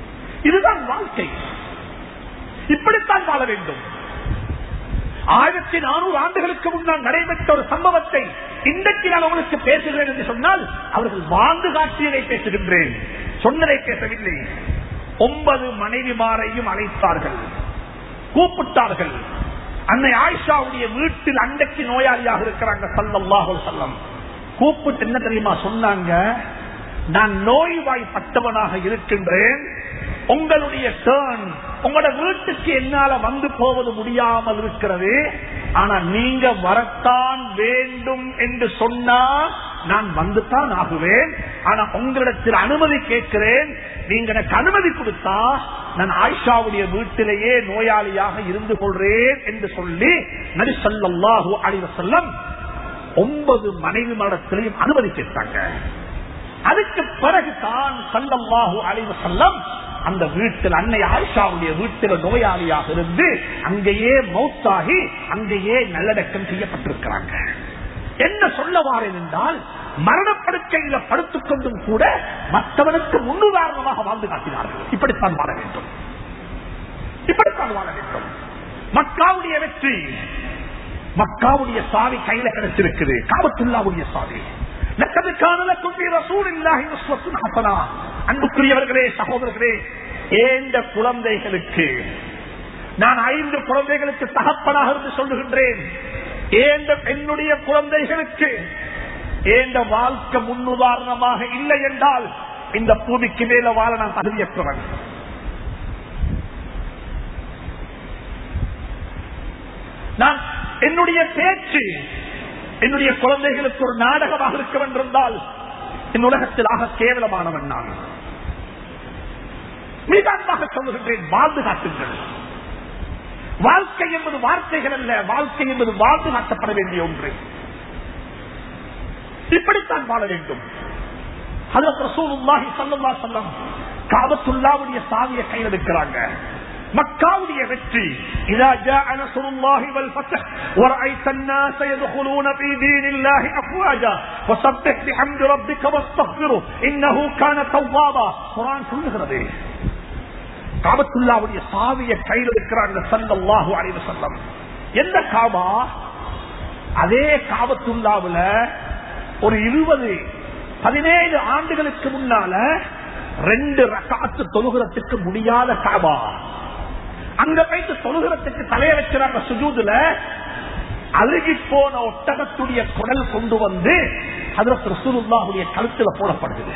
இதுதான் வாழ்க்கை இப்படித்தான் வாழ வேண்டும் ஆயிரத்தி நானூறு ஆண்டுகளுக்கு முன்னால் நடைபெற்ற ஒரு சம்பவத்தை இன்றைக்கு நான் உங்களுக்கு பேசுகிறேன் என்று சொன்னால் அவர்கள் வாழ்ந்து காட்டியதை பேசுகின்றேன் சொன்னதை பேசவில்லை ஒன்பது மனைவிமாரையும் அழைத்தார்கள் கூப்பிட்டார்கள் அன்னை ஆயிஷாவுடைய வீட்டில் அன்றைக்கு நோயாளியாக இருக்கிறாங்க சல்லல்லாஹு செல்லம் கூப்பிட்டு என்ன தெரியுமா சொன்னாங்க நான் நோய்வாய்ப்பட்டவனாக இருக்கின்றேன் உங்களுடைய டேர்ன் உங்களோட வீட்டுக்கு என்னால வந்து போவது முடியாமல் இருக்கிறது ஆனா நீங்க வரத்தான் வேண்டும் என்று சொன்னா நான் வந்துதான் ஆகுவேன் ஆனா உங்களிடத்தில் அனுமதி கேட்கிறேன் நீங்க எனக்கு அனுமதி கொடுத்தா நான் ஆயிஷாவுடைய வீட்டிலேயே நோயாளியாக இருந்து கொள்றேன் என்று சொல்லி நடி சொல்லல்லாஹு அழிவ செல்லம் ஒன்பது மனைவி மடத்திலையும் அனுமதி கேட்டாங்க அதுக்கு பிறகுதான் சல்லல்லாஹு அழிவ செல்லம் அந்த வீட்டில் அன்னை ஆயிஷாவுடைய வீட்டில் நோயாளியாக இருந்து அங்கேயே மௌத்தாகி அங்கேயே நல்லடக்கம் செய்யப்பட்டிருக்கிறாங்க என்ன சொல்ல வாரேன் என்றால் மரணப்படுக்கையில படுத்துக் கொண்டும் கூட மற்றவனுக்கு முன்னுதாரணமாக வாழ்ந்து காட்டினார்கள் இப்படித்தான் வாழ வேண்டும் இப்படித்தான் வாழ வேண்டும் மக்காவுடைய வெற்றி மக்காவுடைய சாவி கையில கிடைச்சிருக்குது காபத்துல்லாவுடைய சாவி அன்புக்குரியவர்களே சகோதரர்களே ஏந்த குழந்தைகளுக்கு நான் ஐந்து குழந்தைகளுக்கு தகப்பனாக இருந்து சொல்லுகின்றேன் ஏந்த என்னுடைய குழந்தைகளுக்கு ஏந்த வாழ்க்கை முன்னுதாரணமாக இல்லை என்றால் இந்த பூமிக்கு மேல வாழ நான் தகுதியற்றவன் நான் என்னுடைய பேச்சு என்னுடைய குழந்தைகளுக்கு ஒரு நாடகமாக இருக்க வென்றிருந்தால் இந்த உலகத்தில் ஆக கேவலமானவன் நான் மிக அன்பாக சொல்லுகின்றேன் வாழ்ந்து காட்டுங்கள் வாழ்க்கை என்பது வார்த்தைகள் அல்ல வாழ்க்கை என்பது வாழ்ந்து காட்டப்பட வேண்டிய ஒன்று இப்படித்தான் வாழ வேண்டும் காபத்துல்லாவுடைய சாவியை கையில் எடுக்கிறாங்க மக்காவுடைய வெற்றி إذا جاء نصر الله والفتح ورأيت الناس يدخلون في دين الله أفواجا فسبح بحمد ربك واستغفره إنه كان توابا குரான் சொல்லுகிறது காபத்துல்லாவுடைய சாவியை கையில் இருக்கிறாங்க சல்லல்லாஹு அலைஹி வஸல்லம் எந்த காபா அதே காபத்துல்லாவுல ஒரு இருபது பதினேழு ஆண்டுகளுக்கு முன்னால ரெண்டு ரக்காத்து தொழுகிறதுக்கு முடியாத காபா அங்க போயிட்டு தொழுகிறதுக்கு தலைய வச்சுறாங்க சுஜூதுல அழுகி போன ஒட்டகத்துடைய குடல் கொண்டு வந்து அதற்கு ரசூலுல்லாஹுடைய கழுத்துல போடப்படுகிறது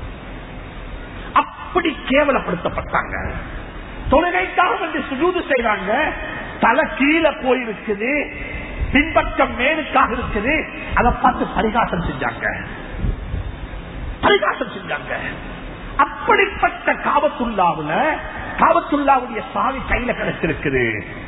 அப்படி கேவலப்படுத்தப்பட்டாங்க தொழுகைக்காக வந்து சுஜூது செய்றாங்க தலை கீழே போயிருக்குது பின்பக்கம் மேலுக்காக இருக்குது அதை பார்த்து பரிகாசம் செஞ்சாங்க பரிகாசம் செஞ்சாங்க அப்படிப்பட்ட காவத்துள்ளாவுல காவத்துள்ளாவுடைய சாவி கையில கிடைச்சிருக்குது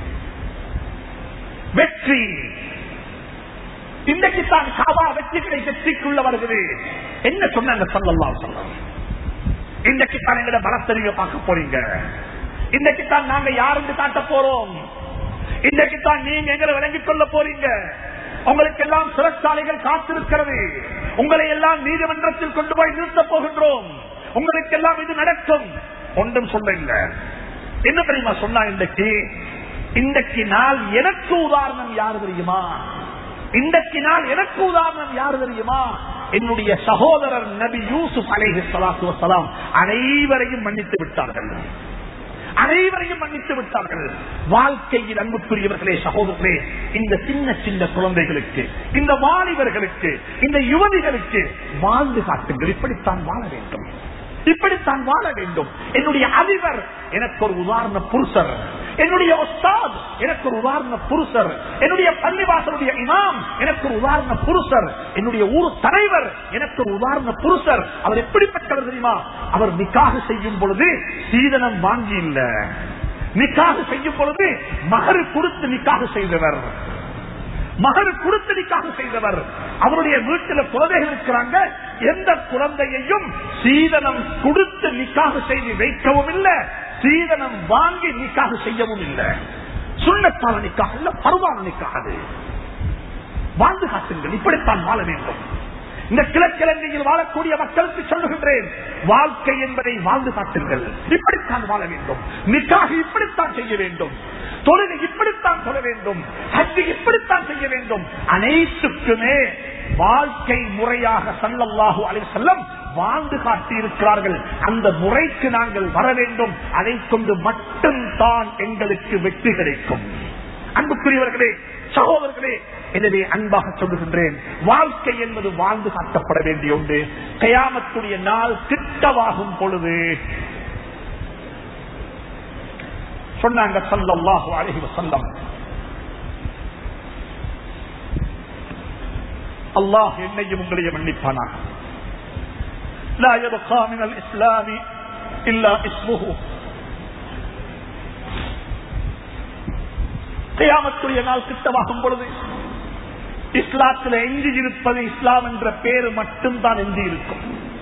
வெற்றி இன்றைக்கு தான் காவா வெற்றிகளை வெற்றிக்குள்ள வருகிறது என்ன சொன்னாங்க சொல்லலாம் சொல்லலாம் இன்றைக்கு தான் எங்கட பலத்தறிவை பார்க்க போறீங்க இன்றைக்கு தான் நாங்க யாருந்து காட்ட போறோம் இன்றைக்கு தான் நீங்க எங்களை விளங்கிக் கொள்ள போறீங்க உங்களுக்கு எல்லாம் சிறைச்சாலைகள் காத்திருக்கிறது உங்களை எல்லாம் நீதிமன்றத்தில் கொண்டு போய் நிறுத்தப் போகின்றோம் உங்களுக்கு எல்லாம் இது நடக்கும் ஒன்றும் சொல்ல இல்ல என்ன தெரியுமா சொன்னா இன்றைக்கு இன்றைக்கு நாள் எனக்கு உதாரணம் யாரு தெரியுமா இன்றைக்கு நாள் எனக்கு உதாரணம் யாரு தெரியுமா என்னுடைய சகோதரர் நபி யூசுப் அலைஹி ஸலாத்து வஸலாம் அனைவரையும் மன்னித்து விட்டார்கள் அனைவரையும் மன்னித்து விட்டார்கள் வாழ்க்கையில் அன்புக்குரியவர்களே சகோதரர்களே இந்த சின்ன சின்ன குழந்தைகளுக்கு இந்த வாலிபர்களுக்கு இந்த யுவதிகளுக்கு வாழ்ந்து காட்டுங்கள் இப்படித்தான் வாழ வேண்டும் இப்படித்தான் வாழ வேண்டும் என்னுடைய அதிபர் எனக்கு ஒரு உதாரண புருஷர் என்னுடைய ஒஸ்தாத் எனக்கு ஒரு உதாரண புருஷர் என்னுடைய பள்ளிவாசலுடைய இமாம் எனக்கு ஒரு உதாரண புருஷர் என்னுடைய ஊர் தலைவர் எனக்கு ஒரு உதாரண புருஷர் அவர் எப்படிப்பட்டவர் தெரியுமா அவர் நிக்காக செய்யும் பொழுது சீதனம் வாங்கி இல்ல நிக்காக செய்யும் பொழுது மகரு கொடுத்து நிக்காக செய்தவர் மகரு கொடுத்து நிக்காக செய்தவர் அவருடைய வீட்டில் குழந்தைகள் இருக்கிறாங்க எந்த குழந்தையையும் சீதனம் கொடுத்து நிக்காக செய்து வைக்கவும் இல்லை சீதனம் வாங்கி நிக்காக செய்யவும் இல்லை சுண்ணத்தால நிக்காக இல்ல பருவான நிக்காது வாழ்ந்து காட்டுங்கள் இப்படித்தான் வாழ வேண்டும் இந்த கிழக்கிழங்கையில் வாழக்கூடிய மக்களுக்கு சொல்லுகின்றேன் வாழ்க்கை என்பதை வாழ்ந்து காட்டுங்கள் இப்படித்தான் வாழ வேண்டும் நிக்காக இப்படித்தான் செய்ய வேண்டும் தொழிலை இப்படித்தான் சொல்ல வேண்டும் ஹஜ்ஜி இப்படித்தான் செய்ய வேண்டும் அனைத்துக்குமே வாழ்க்கை முறையாக சல்லல்லாஹு அலைஹி வஸல்லம் வாழ்ந்து காட்டியிருக்கிறார்கள் அந்த முறைக்கு நாங்கள் வர வேண்டும் அதை கொண்டு மட்டும்தான் எங்களுக்கு வெற்றி கிடைக்கும் அன்புக்குரியவர்களே சகோதரர்களே எனவே அன்பாக சொல்லுகின்றேன் வாழ்க்கை என்பது வாழ்ந்து காட்டப்பட வேண்டிய ஒன்று கயாமத்துடைய நாள் திட்டமாகும் பொழுது சொன்னாங்க சல்லல்லாஹு அலைஹி வஸல்லம் அல்லாஹ் என்னையும் உங்களையும் மன்னிப்பானாக لا يبقى من الإسلام إلا اسمه கியாமத்துடைய நாள் திட்டமாகும் பொழுது இஸ்லாத்தில் எஞ்சி இருப்பது இஸ்லாம் என்ற பேரு மட்டும்தான் எஞ்சி இருக்கும்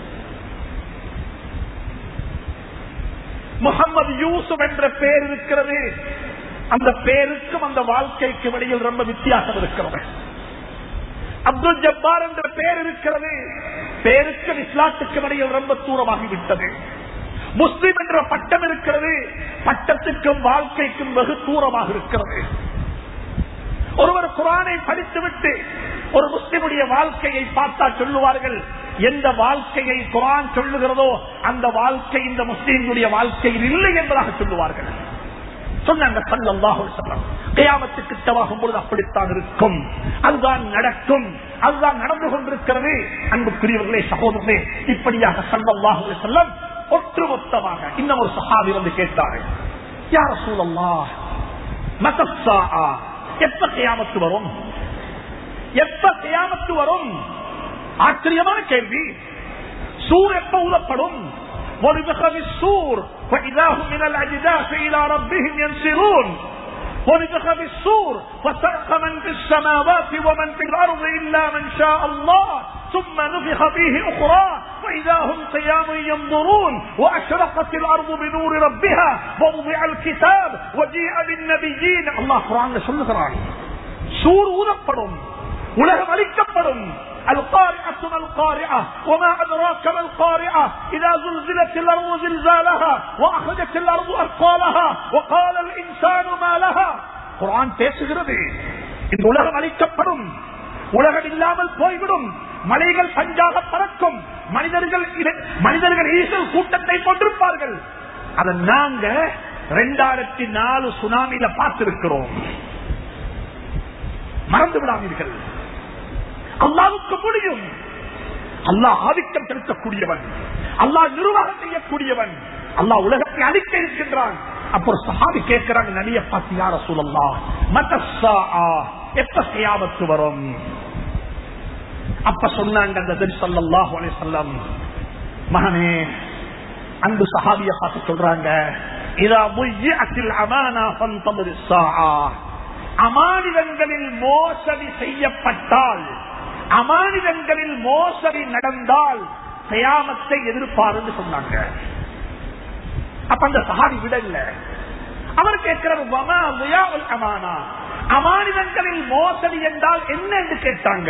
முகமது யூசுப் என்ற பேர் இருக்கிறது அந்த பேருக்கும் அந்த வாழ்க்கைக்கும் இடையில் ரொம்ப வித்தியாசம் இருக்கிறது அப்துல் ஜப்பார் என்ற பேர் இருக்கிறது பேருக்கும் இஸ்லாத்துக்கும் இடையில் ரொம்ப தூரமாகிவிட்டது முஸ்லிம் என்ற பட்டம் இருக்கிறது பட்டத்துக்கும் வாழ்க்கைக்கும் வெகு தூரமாக இருக்கிறது ஒருவர் குரானை படித்துவிட்டு ஒரு முஸ்லிமுடைய வாழ்க்கையை பார்த்தா சொல்லுவார்கள் எந்த வாழ்க்கையை குரான் சொல்லுகிறதோ அந்த வாழ்க்கை இந்த முஸ்லீம்களுடைய வாழ்க்கையில் இல்லை என்பதாக சொல்லுவார்கள் சொன்னாங்க சல்லல்லாஹு அலைஹி வஸல்லம் கியாமத்துக்கு கிட்டவாகும் பொழுது அப்படித்தான் இருக்கும் அதுதான் நடக்கும் அதுதான் நடந்து கொண்டிருக்கிறது அன்புக்குரியவர்களே சகோதரர்களே இப்படியாக சல்லல்லாஹு அலைஹி வஸல்லம் ஒட்டுமொத்தமாக இன்னும் ஒரு சஹாபி வந்து கேட்டார்கள் யார சூழல்லா மதஸ்ஸா எப்ப கியாமத்து வரும் எப்ப கியாமத்து வரும் ஆச்சரியமான கேள்வி சூர் எப்ப ஊதப்படும் ونفخ بالسور فإذا هم من الأجداث إلى ربهم ينسرون ونفخ بالسور فسرق من في السماوات ومن في الأرض إلا من شاء الله ثم نفخ فيه أخرى وإذا هم قيام ينظرون وأشرقت الأرض بنور ربها ووضع الكتاب وجيء بالنبيين الله قرآن சொல்லுகிறான் சூர் ஊதப்படும் உலகம் அளிக்கப்படும் القارعة ما القارعة وما أدراك ما القارعة إذا زلزلت الأرض زلزالها وأخرجت الأرض أثقالها وقال الإنسان ما لها قرآن பேசுகிறது இந்த உலகம் அளிக்கப்படும் உலகம் இல்லாமல் போய்விடும் மலைகள் பஞ்சாக பறக்கும் மனிதர்கள் இட- மனிதர்கள் ஈசல் கூட்டத்தை கொண்டிருப்பார்கள் அதை நாங்க ரெண்டாயிரத்தி நாலு சுனாமியில பார்த்திருக்கிறோம் மறந்து விடாதீர்கள் அல்லாவுக்கு முடியும் அல்லாஹ் ஆதிக்கம் செலுத்தக்கூடியவன் அல்லாஹ் நிர்வாகம் செய்யக்கூடியவன் அல்லாஹ் உலகத்தை அழிக்க இருக்கின்றான் அப்புறம் சஹாபி கேட்கிறாங்க நடிய பார்த்து யார சூழல்லா மத்தா எப்ப செய்யாமத்து வரும் அப்ப சொன்னாங்க அந்த நபி ஸல்லல்லாஹு அலைஹி வஸல்லம் மகனே அன்பு சஹாபிய பார்த்து சொல்றாங்க இதா முய்யத்தில் அமானா ஃபந்தமிர் ஸாஆ அமானிதங்களில் மோசடி செய்யப்பட்டால் அமானிதங்களில் மோசடி நடந்தால் கயாமத்தை எதிர்ப்பாருன்னு சொன்னாங்க அப்ப அந்த சஹாபி விடல அவர் கேட்கிறார் வமா முயாவுல் அமானா அமானிதங்களில் மோசடி என்றால் என்ன என்று கேட்டாங்க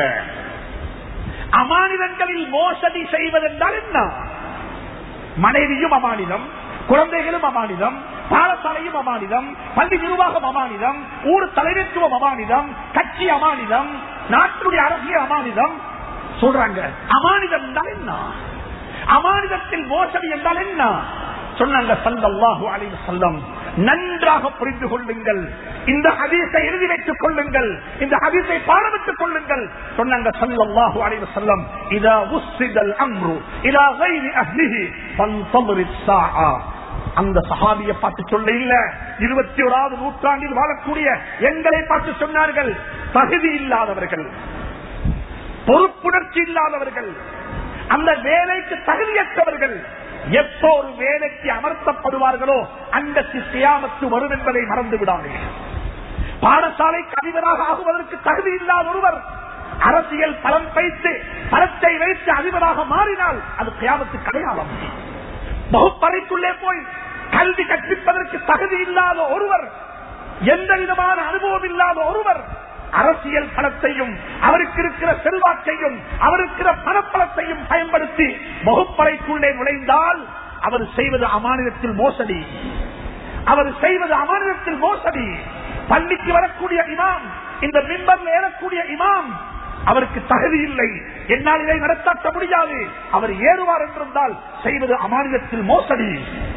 அமானிதங்களில் மோசடி செய்வதென்றால் என்ன மனைவியும் அமானிதம் குழந்தைகளும் அமானிதம் பாடசாலையும் அமானிதம் பள்ளி நிர்வாகம் அமானிதம் ஊர் தலைமைத்துவம் அமானிதம் கட்சி அமானிதம் நாட்டுடைய அரசியல் அமானிதம் சொல்றாங்க அமானிதம் என்றால் என்ன அமானிதத்தில் மோசடி என்றால் என்ன சொன்னாங்க சல்லல்லாஹு அலைஹி வஸல்லம் நன்றாக புரிந்து கொள்ளுங்கள் இந்த ஹதீஸை எழுதி வைத்துக் கொள்ளுங்கள் இந்த ஹதீஸை பாடமிட்டுக் கொள்ளுங்கள் சொன்னாங்க சல்லல்லாஹு அலைஹி வஸல்லம் இதா உஸ்ஸிதல் அம்ரு இலா கைரி அஹ்லிஹி ஃபன்தமிரிஸ் ஸாஆ அந்த சஹாபிய பார்த்து சொல்ல இல்ல இருபத்தி ஓராவது நூற்றாண்டில் வாழக்கூடிய எங்களை பார்த்து சொன்னார்கள் தகுதி இல்லாதவர்கள் பொறுப்புணர்ச்சி இல்லாதவர்கள் அந்த வேலைக்கு தகுதியற்றவர்கள் எப்போ ஒரு வேலைக்கு அமர்த்தப்படுவார்களோ அந்த சியாமத்து வரும் என்பதை மறந்து விடாதீர்கள் பாடசாலைக்கு அதிபராக ஆகுவதற்கு தகுதி இல்லாத ஒருவர் அரசியல் பலம் வைத்து பலத்தை வைத்து அதிபராக மாறினால் அது கியாமத்து அடையாளம் வகுப்பறைக்குள்ளே போய் கல்வி கற்பிப்பதற்கு தகுதி இல்லாத ஒருவர் எந்த விதமான அனுபவம் இல்லாத ஒருவர் அரசியல் பலத்தையும் அவருக்கு இருக்கிற செல்வாக்கையும் அவருக்கிற பணப்பலத்தையும் பயன்படுத்தி வகுப்பறைக்குள்ளே நுழைந்தால் அவர் செய்வது அமானிதத்தில் மோசடி அவர் செய்வது அமானிதத்தில் மோசடி பள்ளிக்கு வரக்கூடிய இமாம் இந்த மிம்பர்ல ஏறக்கூடிய இமாம் அவருக்கு தகுதி இல்லை என்னால் இதை நடத்தாட்ட முடியாது அவர் ஏறுவார் என்றிருந்தால் செய்வது அமானிதத்தில் மோசடி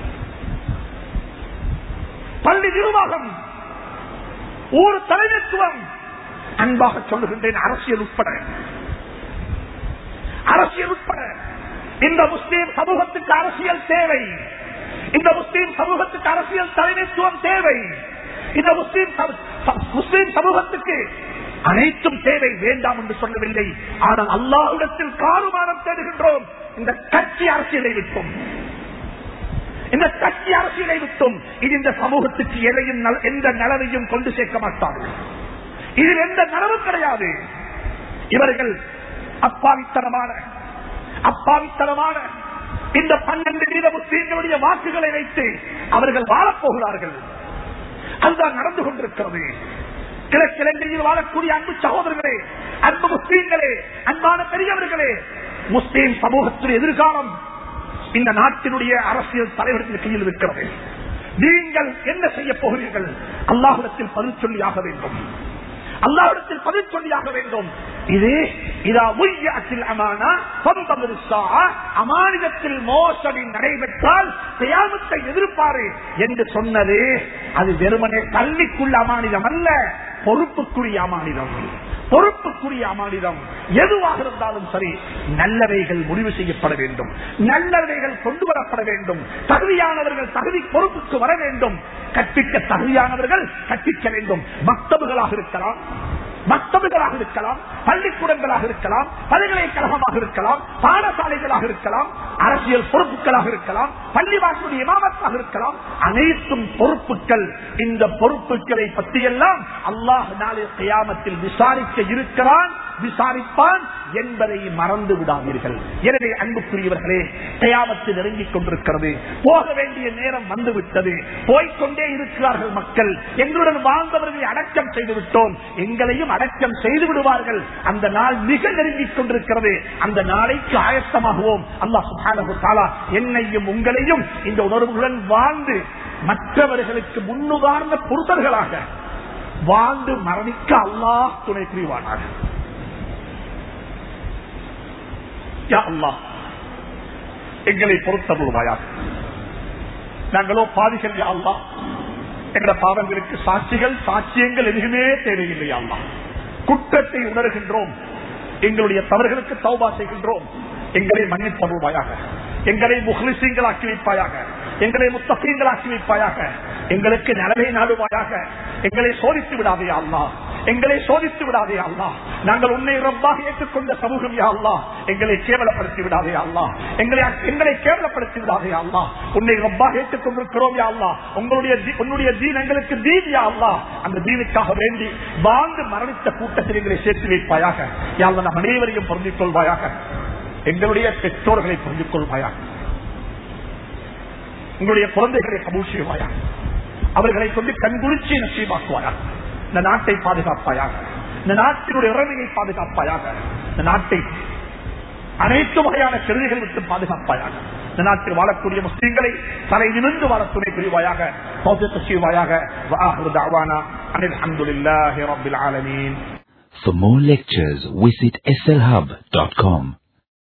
பள்ளி நிர்வாகம் ஊர் தலைமைத்துவம் அன்பாக சொல்லுகின்றேன் அரசியல் உட்பட அரசியல் உட்பட இந்த முஸ்லீம் சமூகத்துக்கு அரசியல் தேவை இந்த முஸ்லீம் சமூகத்துக்கு அரசியல் தலைமைத்துவம் தேவை இந்த முஸ்லீம் சம- ச- முஸ்லீம் சமூகத்துக்கு அனைத்தும் தேவை வேண்டாம் என்று சொல்லவில்லை ஆனால் அல்லாஹ்விடத்தில் காருமானம் தேடுகின்றோம் இந்த கட்சி அரசியலை விட்டும் இந்த கட்சி அரசியலை விட்டும் இது இந்த சமூகத்துக்கு எதையும் நல- எந்த நலனையும் கொண்டு சேர்க்க மாட்டார்கள் இதில் எந்த நலவும் கிடையாது இவர்கள் அப்பாவித்தனமான அப்பாவித்தனமான இந்த பன்னெண்டு வீத முஸ்லீம்களுடைய வாக்குகளை வைத்து அவர்கள் வாழப்போகிறார்கள் அதுதான் நடந்து கொண்டிருக்கிறது கிழக்கிழங்கையில் வாழக்கூடிய அன்பு சகோதரர்களே அன்பு முஸ்லீம்களே அன்பான பெரியவர்களே முஸ்லீம் சமூகத்தின் எதிர்காலம் இந்த நாட்டினுடைய அரசியல் தலைவர்கள் கையில் இருக்கிறது நீங்கள் என்ன செய்ய போகிறீர்கள் அல்லாஹிடத்தில் பதில் சொல்லியாக வேண்டும் அல்லாஹிடத்தில் பதில் சொல்லியாக வேண்டும் இது இதா உய்யாத்தில் அமானா சொந்தம் அமானிதத்தில் மோசடி நடைபெற்றால் தியாகத்தை எதிர்ப்பாரு என்று சொன்னது அது வெறுமனே கல்விக்குள்ள அமானிதம் அல்ல பொறுப்புக்குரிய அமானிதம் பொறுப்புக்குரிய அமானிதம் எதுவாக இருந்தாலும் சரி நல்லவைகள் முடிவு செய்யப்பட வேண்டும் நல்லவைகள் கொண்டு வரப்பட வேண்டும் தகுதியானவர்கள் தகுதி பொறுப்புக்கு வர வேண்டும் கற்பிக்க தகுதியானவர்கள் கற்பிக்க வேண்டும் மக்தபுகளாக இருக்கலாம் மக்தபுகளாக இருக்கலாம் பள்ளிக்கூடங்களாக இருக்கலாம் பல்கலைக்கழகமாக இருக்கலாம் பாடசாலைகளாக இருக்கலாம் அரசியல் பொறுப்புகளாக இருக்கலாம் பள்ளிவாசலுடைய இமாமத்தாக இருக்கலாம் அனைத்தும் பொறுப்புகள் இந்த பொறுப்புகளை பற்றியெல்லாம் அல்லாஹ் நாளை கியாமத்தில் விசாரிக்க இருக்கிறான் விசாரிப்பான் என்பதை மறந்து விடாதீர்கள் எனவே அன்புக்குரியவர்களே கயாமத்து நெருங்கிக் கொண்டிருக்கிறது போக வேண்டிய நேரம் வந்துவிட்டது போய்கொண்டே இருக்கிறார்கள் மக்கள் எங்களுடன் வாழ்ந்தவர்களை அடக்கம் செய்து விட்டோம் எங்களையும் அடக்கம் செய்து விடுவார்கள் அந்த நாள் மிக நெருங்கிக் கொண்டிருக்கிறது அந்த நாளைக்கு ஆயத்தமாகுவோம் அல்லாஹ் சுப்ஹானஹு வ தஆலா என்னையும் உங்களையும் இந்த உணர்வுடன் வாழ்ந்து மற்றவர்களுக்கு முன்னுதார்ந்த பொருத்தர்களாக வாழ்ந்து மரணிக்க அல்லாஹ் துணை புரிவானாக யா அல்லாஹ் எங்களை பொறுத்தருள்வாயாக நாங்களோ பாதிகள் யா அல்லாஹ் என்ற பாவங்களுக்கு சாட்சிகள் சாட்சியங்கள் எதுவுமே தேவையில்லை யா அல்லாஹ் குற்றத்தை உணர்கின்றோம் எங்களுடைய தவறுகளுக்கு தௌபா செய்கின்றோம் எங்களை மன்னித்தருள்வாயாக எங்களை முஹ்லிசீங்களாக்கி வைப்பாயாக எங்களை முத்தகீங்களாக்கி வைப்பாயாக எங்களுக்கு நலவை நாடுவாயாக எங்களை சோதித்து விடாதே அல்லா எங்களை சோதித்து விடாதே அல்லா நாங்கள் உன்னை ரப்பாக ஏற்றுக்கொண்ட சமூகம் யா அல்லா எங்களை கேவலப்படுத்தி விடாதே அல்லா எங்களை எங்களை கேவலப்படுத்தி விடாதே அல்லா உன்னை ரப்பாக ஏற்றுக்கொண்டிருக்கிறோம் யா அல்லா உங்களுடைய தீ- உன்னுடைய தீன் எங்களுக்கு தீன் யா அல்லா அந்த தீனுக்காக வேண்டி வாழ்ந்து மரணித்த கூட்டத்தில் எங்களை சேர்த்து வைப்பாயாக யா அல்லா நம் அனைவரையும் பொருந்திக் கொள்வாயாக எங்களுடைய பெற்றோர்களை புரிந்து கொள்வாயாக உங்களுடைய குழந்தைகளை கபூல் செய்வாயாக அவர்களை கொண்டு கண்குளிர்ச்சி நசீமாக்குவாயாக இந்த நாட்டை பாதுகாப்பாயாக இந்த நாட்டினுடைய உறவையை பாதுகாப்பாயாக இந்த நாட்டை அனைத்து வகையான கெடுதிகள் விட்டு பாதுகாப்பாயாக இந்த நாட்டில் வாழக்கூடிய முஸ்லீம்களை தலை நிமிர்ந்து வாழ துணை புரிவாயாக தௌஃபீக் செய்வாயாக வஆஹிரு தஅவானா அனில் ஹம்துலில்லாஹி ரப்பில் ஆலமீன் For more lectures, visit slhub.com.